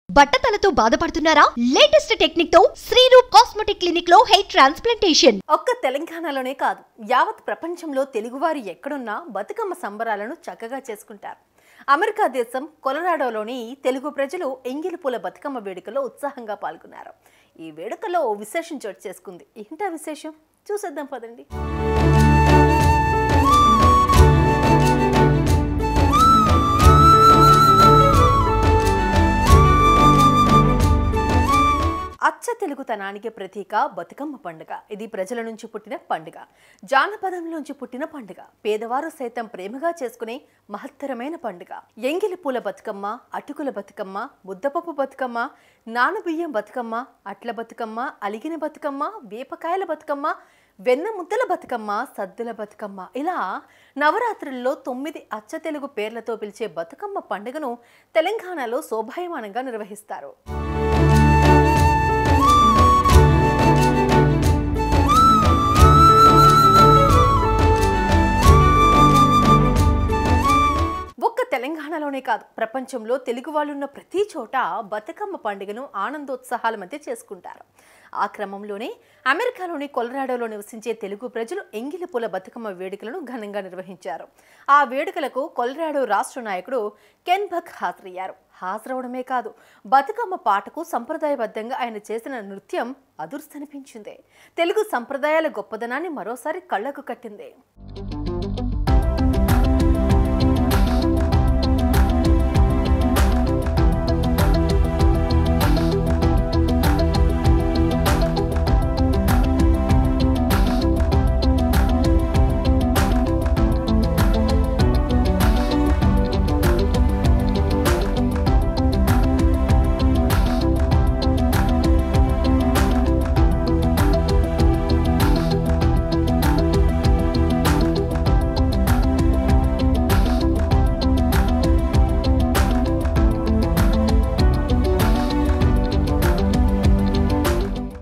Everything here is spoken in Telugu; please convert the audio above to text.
బట్టతలతో బాధపడుతున్నారా లేటెస్ట్ టెక్నిక్ తో శ్రీరూప్ కాస్మెటిక్ క్లినిక్ లో హెయిర్ ట్రాన్స్ప్లాంటేషన్ ఒక్క తెలంగాణలోనే కాదు యావత్ ప్రపంచంలో తెలుగువారు ఎక్కడున్నా బతుకమ్మ సంబరాలను చక్కగా చేసుకుంటారు అమెరికా దేశం కొలరాడోలోని తెలుగు ప్రజలు ఎంగిలిపూల బతుకమ్మ వేడుకలో ఉత్సాహంగా పాల్గొన్నారు ఈ వేడుకలో ఓ విశేషం చోటు చేసుకుంది ఏంటా విశేషం చూసేద్దాం పదండి అచ్చ తెలుగుతనానికి ప్రతీక బతుకమ్మ పండుగ ఇది ప్రజల నుంచి పుట్టిన పండుగ జానపదం నుంచి పుట్టిన పండుగ పేదవారు సైతం ప్రేమగా చేసుకునే మహత్తరమైన పండుగ ఎంగిలి పూల బతుకమ్మ అటుకుల బతుకమ్మ ముద్దపప్పు బతుకమ్మ నానబియ్యం బతుకమ్మ అట్ల బతుకమ్మ అలిగిన బతుకమ్మ వేపకాయల బతుకమ్మ వెన్న ముద్దల బతుకమ్మ సద్దుల బతుకమ్మ ఇలా నవరాత్రుల్లో తొమ్మిది అచ్చ తెలుగు పేర్లతో పిలిచే బతుకమ్మ పండుగను తెలంగాణలో శోభాయమానంగా నిర్వహిస్తారు ఒక్క తెలంగాణలోనే కాదు ప్రపంచంలో తెలుగు వాళ్ళున్న ప్రతి చోట బతుకమ్మ పండుగను ఆనందోత్సాహాల మధ్య చేసుకుంటారు ఆ క్రమంలోనే అమెరికాలోని కొలరాడోలో నివసించే తెలుగు ప్రజలు ఎంగిలిపూల బతుకమ్మ వేడుకలను ఘనంగా నిర్వహించారు ఆ వేడుకలకు కొలరాడో రాష్ట్ర నాయకుడు కెన్ బక్ హాజరయ్యారు హాజరవడమే కాదు బతుకమ్మ పాటకు సంప్రదాయబద్ధంగా ఆయన చేసిన నృత్యం అదుర్సనిపించింది తెలుగు సంప్రదాయాల గొప్పదనాన్ని మరోసారి కళ్ళకు కట్టింది